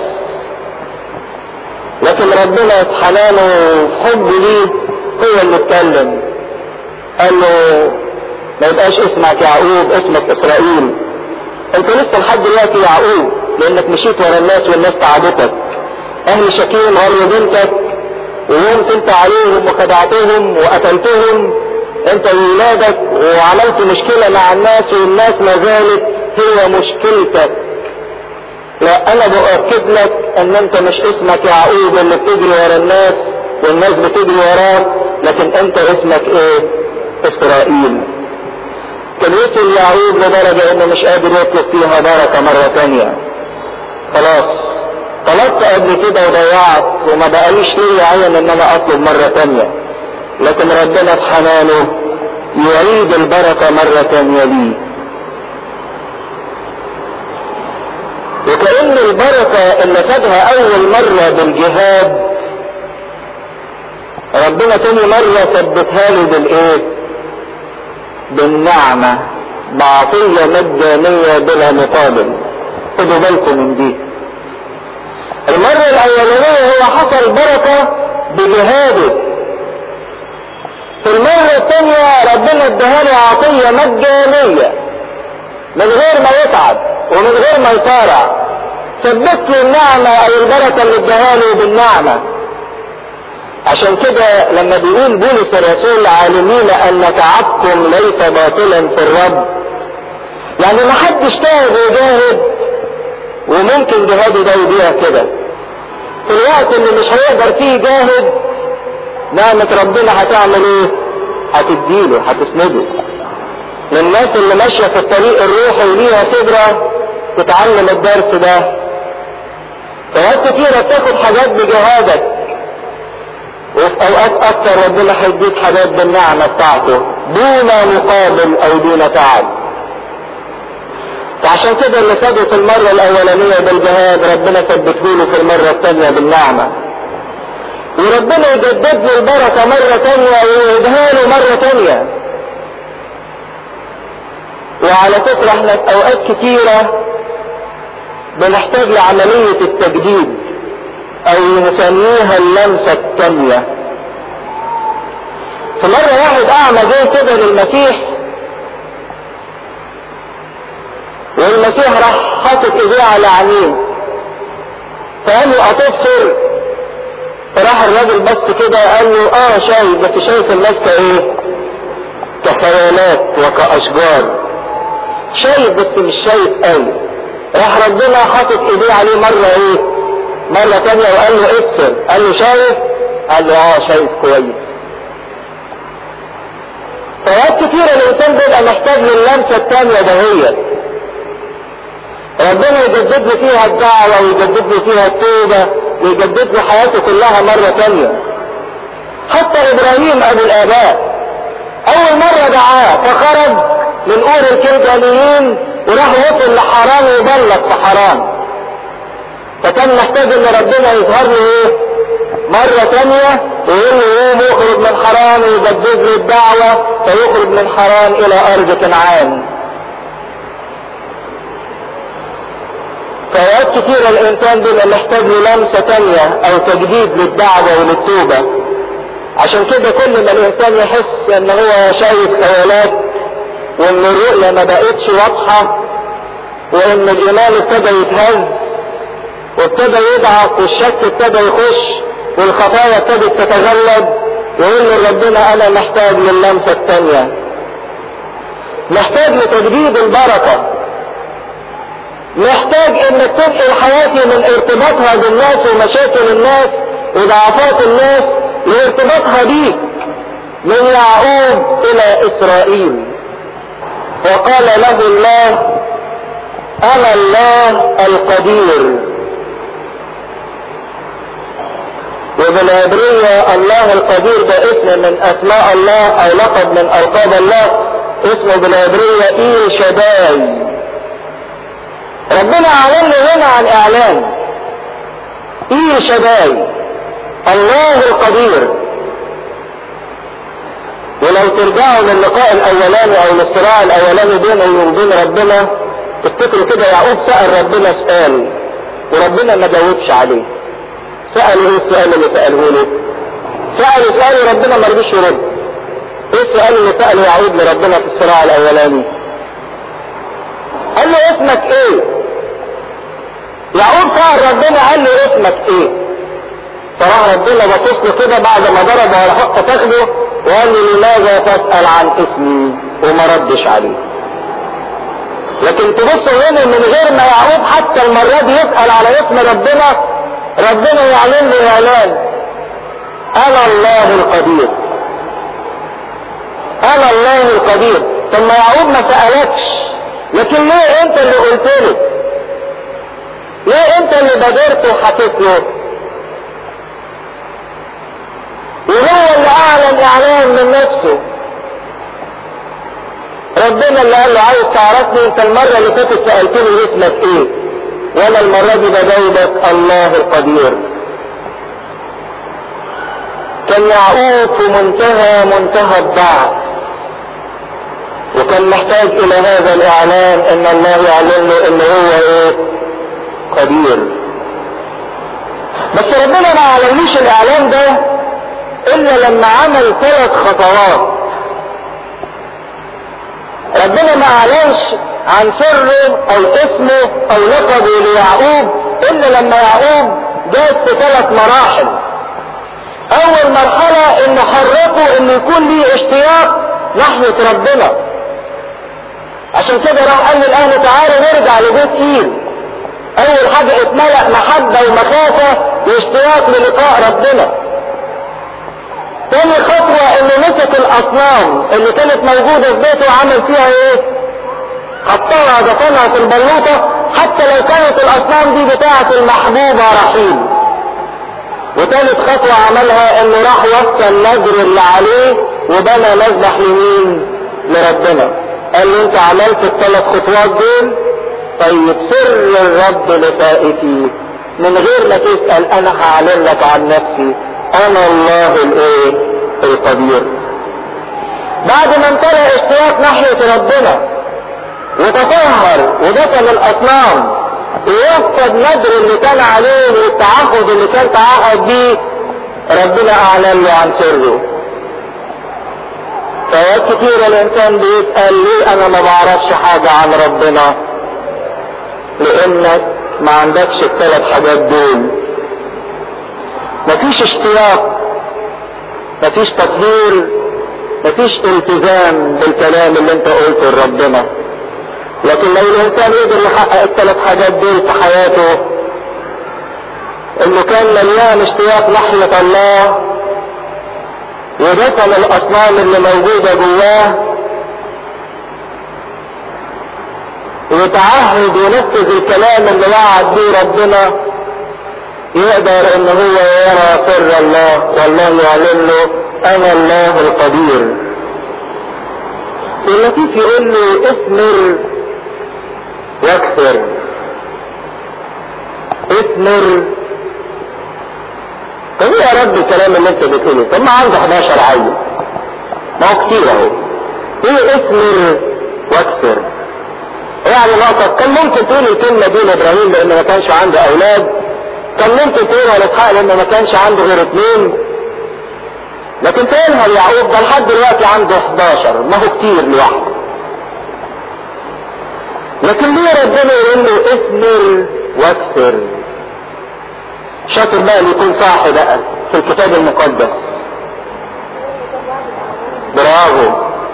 لكن ربنا في حنانه وفي حبه ليه هو اللي اتكلم قال له ما يبقاش اسمك يعقوب اسمك اسرائيل انت لسه لحد دلوقتي يعقوب لانك مشيت ورا الناس والناس تعبتك اهل شكيم غروا بنتك وقمت انت عليهم وخدعتهم وقتلتهم انت وولادك وعملت مشكلة مع الناس والناس ما زالت هي مشكلتك لا انا بأكد لك ان انت مش اسمك يعقوب اللي بتجري ورا الناس والناس بتجري وراك لكن انت اسمك ايه اسرائيل كان وصل يعقوب لدرجة انه مش قادر يطلب فيها بركة مرة تانية خلاص طلبت قبل كده وضيعت وما بقاليش ليا عين ان انا اطلب مرة تانية لكن ربنا في حنانه يعيد البركة مرة تانية لي وكأن البركة اللي خدها اول مرة بالجهاد ربنا تاني مرة ثبتها له بالايه بالنعمة بعطية مجانية بلا مقابل خدوا بالكم من دي المرة الأولانية هو حصل بركة بجهاده في المرة الثانية ربنا اداها له عطية مجانية من غير ما يتعب ومن غير ما يصارع ثبت له النعمة أو البركة اللي اداها له بالنعمة عشان كده لما بيقول بولس الرسول عالمين ان تعبكم ليس باطلا في الرب يعني ما حدش تعب وجاهد وممكن جهاده ده يضيع كده في الوقت اللي مش هيقدر فيه يجاهد نعمة ربنا هتعمل ايه هتديله هتسنده للناس اللي ماشية في الطريق الروحي وليها خبرة تتعلم الدرس ده فوقت كتيرة بتاخد حاجات بجهادك وفي اوقات اكتر ربنا هيديك حاجات بالنعمة بتاعته دون مقابل او دون تعب فعشان كده اللي خده في المرة الاولانية بالجهاد ربنا ثبته له في المرة الثانية بالنعمة وربنا يجدد له البركة مرة تانية ويديها له مرة تانية وعلى فكرة احنا في اوقات كتيرة بنحتاج لعملية التجديد او نسميها اللمسة التانية في مرة واحد اعمى جه كده للمسيح والمسيح راح حاطط ايديه على عينيه فقال له اتبصر فراح الراجل بس كده قال له اه شايف بس شايف الناس كايه كخيالات وكاشجار شايف بس مش شايف قوي راح ربنا حاطط ايديه عليه مرة ايه مرة تانية وقال له ابصر قال له شايف قال له اه شايف كويس فوقت كتير الانسان بيبقى محتاج للمسة التانية دهيت ربنا يجدد له فيها الدعوة ويجدد له فيها التوبة ويجدد له حياته كلها مرة تانية حتى ابراهيم ابو الاباء اول مرة دعاه فخرج من اور الكلدانيين وراح وصل لحرام وبلط في حرام فكان محتاج ان ربنا يظهر له ايه مرة تانية ويقول له يقوم يخرج من حرام ويجدد له الدعوة فيخرج من حرام الى ارض كنعان فأوقات كتيرة الإنسان بيبقى محتاج للمسة تانية أو تجديد للدعوة وللتوبة عشان كده كل ما الإنسان يحس إن هو شايف خيالات وإن الرؤية ما بقتش واضحة وإن الإيمان ابتدى يتهز وابتدى يضعف والشك ابتدى يخش والخطايا ابتدت تتغلب يقول لربنا أنا محتاج للمسة التانية محتاج لتجديد البركة محتاج انك تنقل حياتي من ارتباطها بالناس ومشاكل الناس وضعفات الناس لارتباطها بيك من يعقوب الى اسرائيل وقال له الله انا الله القدير وبالعبرية الله القدير ده اسم من اسماء الله او لقب من القاب الله اسمه بالعبرية ايل شداي ربنا اعلن هنا عن اعلان ايه شداي الله القدير ولو ترجعوا للقاء الاولاني او للصراع الاولاني بينه وبين ربنا تفتكروا كده يعقوب سأل ربنا سؤال وربنا ما جاوبش عليه سأل ايه السؤال اللي سأله له سأل سؤال وربنا ما رضيش يرد ايه السؤال اللي سأله يعقوب لربنا في الصراع الاولاني قال له اسمك ايه يعقوب سأل ربنا قال له اسمك ايه فراح ربنا باصص له كده بعد ما ضرب على حق فخده وقال له لماذا تسأل عن اسمي وما ردش عليه لكن تبص هنا من غير ما يعقوب حتى المرة دي يسأل على اسم ربنا ربنا يعلن له اعلان انا الله القدير انا الله القدير ثم يعقوب ما سألكش لكن ليه انت اللي قلت له ليه انت اللي بادرت وحكيت له وهو اللي اعلن اعلان من نفسه ربنا اللي قال له عايز تعرفني انت المرة اللي فاتت سألتني اسمك ايه وانا المرة دي بجاوبك الله القدير كان يعقوب في منتهى منتهى الضعف وكان محتاج الى هذا الاعلان ان الله يعلن له ان هو ايه قدير بس ربنا ما علمنيش الاعلان ده الا لما عمل ثلاث خطوات ربنا ما اعلنش عن سره او اسمه او لقبه ليعقوب الا لما يعقوب جاز في ثلاث مراحل اول مرحلة ان حركه ان يكون ليه اشتياق ناحية ربنا عشان كده راح قال للاهل تعالوا نرجع لبيت ايل اول حاجة اتملأ محبة ومخافة واشتياق للقاء ربنا تاني خطوة انه مسك الاصنام اللي كانت موجودة في بيته وعمل فيها ايه حطها دفنها في البلوطة حتى لو كانت الاصنام دي بتاعة المحبوبة رحيل وتالت خطوة عملها انه راح وسط النذر اللي عليه وبنى مذبح لمين لربنا قال له انت عملت الثلاث خطوات دول طيب سر الرب لفائتي من غير ما تسأل انا هعلن لك عن نفسي انا الله الايه القدير بعد ما امتلأ اشتياق ناحية ربنا وتطهر ودفن الاصنام ويفقد نذر اللي كان عليه والتعهد اللي كان تعهد بيه ربنا اعلن له عن سره فوقت كتير الانسان بيسأل ليه انا ما بعرفش حاجة عن ربنا لانك ما عندكش الثلاث حاجات دول مفيش اشتياق مفيش تطهير مفيش التزام بالكلام اللي انت قلته لربنا لكن لو الانسان يقدر يحقق الثلاث حاجات دول في حياته انه كان مليان اشتياق ناحية الله ودفن الاصنام اللي موجودة جواه ويتعهد وينفذ الكلام اللي وعد بيه ربنا يقدر ان هو يرى سر الله والله يعلن له انا الله القدير اللطيف يقول له اثمر واكثر اثمر طب ايه يا رب الكلام اللي انت بتقوله طب ما عنده 11 عيل ما هو كتير اهو ايه اثمر واكثر يعني نقطة كان ممكن تقول الكلمة دي لابراهيم لانه ما كانش عنده اولاد كان ممكن تقولها لاسحاق لانه ما كانش عنده غير اثنين لكن تقولها ليعقوب ده لحد دلوقتي عنده 11 ما هو كتير لوحده لكن ليه ربنا يقول له اثمر واكثر شاطر بقى اللي يكون صح بقى في الكتاب المقدس برافو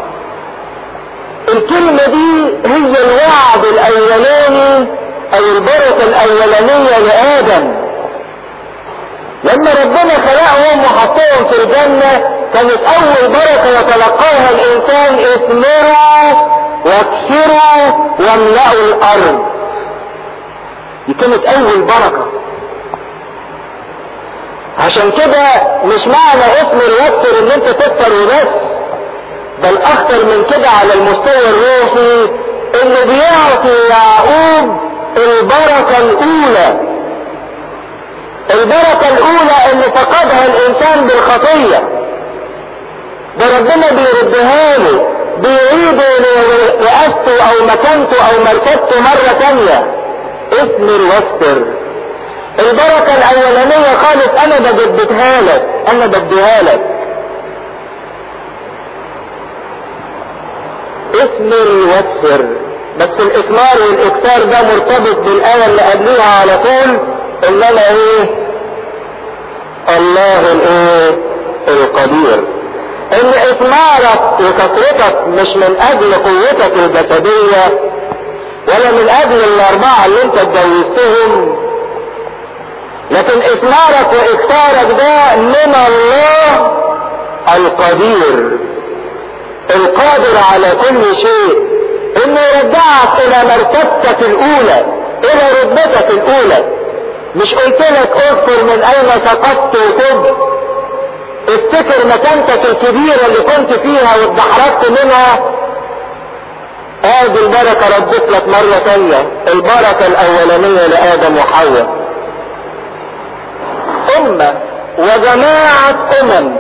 الكلمة دي هي الوعد الاولاني او البركة الاولانية لادم لما ربنا خلقهم وحطهم في الجنة كانت اول بركة يتلقاها الانسان اثمروا واكثروا واملأوا الارض دي كانت اول بركة عشان كده مش معنى اثمر واكثر ان انت تكتر وبس بل اخطر من كده على المستوى الروحي انه بيعطي يعقوب البركة الاولى البركة الاولى اللي فقدها الانسان بالخطية ده ربنا بيردها له بيعيد رئاسته او مكانته او مركزته مرة تانية اثمر واكثر البركة الاولانية خالص انا بجددها لك انا بديها لك اثمر واكثر بس الاثمار والاكثار ده مرتبط بالايه اللي قبليها على طول ان انا ايه الله الايه القدير ان اثمارك وكثرتك مش من اجل قوتك الجسدية ولا من اجل الاربعة اللي انت اتجوزتهم لكن اثمارك واكثارك ده من الله القدير القادر على كل شيء انه يرجعك الى مرتبتك الاولى الى رتبتك الاولى مش قلت لك اذكر من اين سقطت وتب افتكر مكانتك الكبيرة اللي كنت فيها واتدحرجت منها ادي البركة ردت لك مرة تانية البركة الاولانية لادم وحواء امة وجماعة امم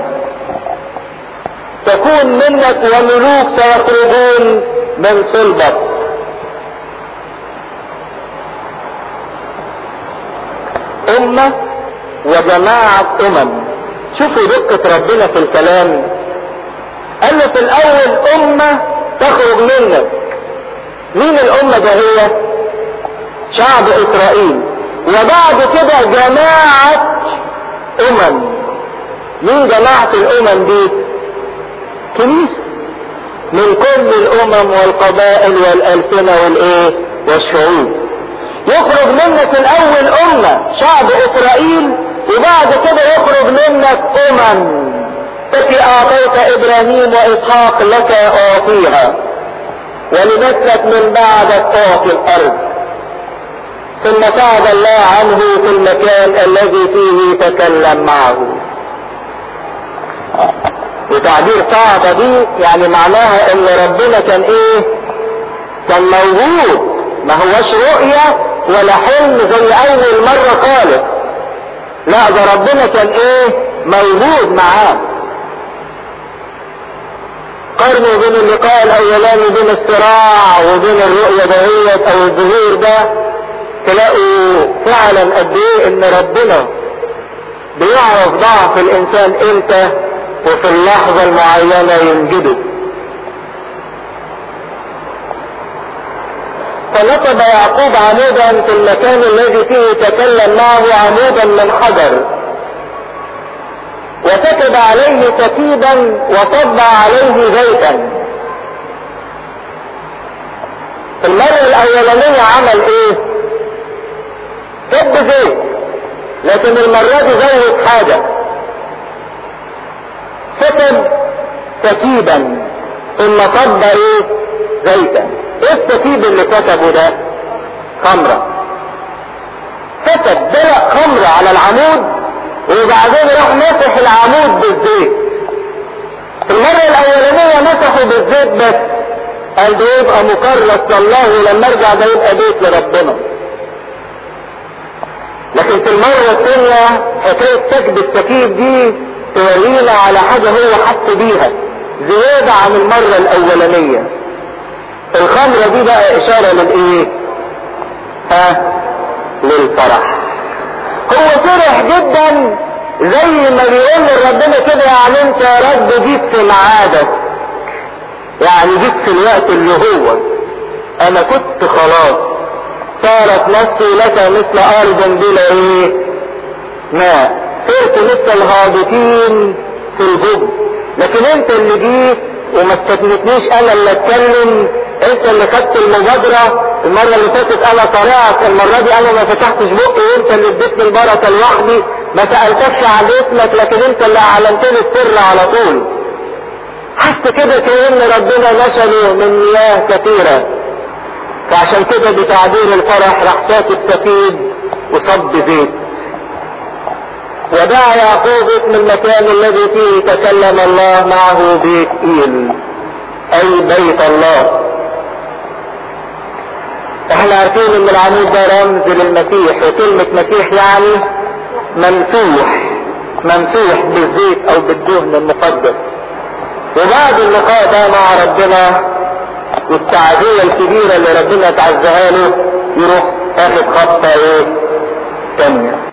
تكون منك وملوك سيخرجون من صلبك امة وجماعة امم شوفوا دقة ربنا في الكلام قال له في الاول امة تخرج منك مين الامة ده هي شعب اسرائيل وبعد كده جماعة امم مين جماعة الامم دي كنيسة من كل الامم والقبائل والالسنة والايه والشعوب يخرج منك الاول امة شعب اسرائيل وبعد كده يخرج منك امم التي اعطيت ابراهيم واسحاق لك اعطيها ولنسلك من بعدك اعطي الارض ثم صعد الله عنه في المكان الذي فيه تكلم معه وتعبير صعد دي يعني معناها ان ربنا كان ايه كان موجود ما هوش رؤية ولا حلم زي اول مرة خالص لا ده ربنا كان ايه موجود معاه قارنوا بين اللقاء الاولاني بين الصراع وبين الرؤية دهيت او الظهور ده تلاقوا فعلا قد ايه ان ربنا بيعرف ضعف الانسان امتى وفي اللحظة المعينة ينجده فنصب يعقوب عمودا في المكان الذي فيه تكلم معه عمودا من حجر وكتب عليه كتيبا وصب عليه زيتا في المرة الأولانية عمل إيه؟ كب زيت لكن المرة دي زود حاجة كتب كتيبا ثم صب إيه؟ زيتا ايه التكيب اللي كتبه ده خمرة ستر كتب دلق خمر على العمود وبعدين راح مسح العمود بالزيت المرة الاولانية مسحه بالزيت بس قال ده يبقى مكرس لله ولما ارجع ده يبقى بيت لربنا لكن في المرة الثانية حكاية سكب السكيب دي تورينا على حاجة هو حس بيها زيادة عن المرة الأولانية الخمرة دي بقى إشارة للإيه؟ ها؟ للفرح هو فرح جدا زي ما بيقول لربنا كده يعني انت يا رب جيت في ميعادك يعني جيت في الوقت اللي هو انا كنت خلاص صارت نفسي لك مثل ارض بلا ايه ماء صرت مثل الهابطين في الجب لكن انت اللي جيت وما استثنتنيش انا اللي اتكلم انت اللي خدت المبادرة المرة اللي فاتت انا طلعت المرة دي انا ما فتحتش بقي وانت اللي اديتني البركة لوحدي ما سألتكش عن اسمك لكن انت اللي اعلنت لي السر على طول حس كده كأن ربنا نشله من مياه كثيرة فعشان كده بتعبير الفرح راح ساكت سكيب وصب زيت ودعا يعقوب اسم المكان الذي فيه تكلم الله معه بيت إيل أي بيت الله احنا عارفين ان العمود ده رمز للمسيح وكلمة مسيح يعني ممسوح ممسوح بالزيت او بالدهن المقدس وبعد اللقاء ده مع ربنا والتعزية الكبيرة اللي ربنا تعزها له يروح اخد خطة ايه تانية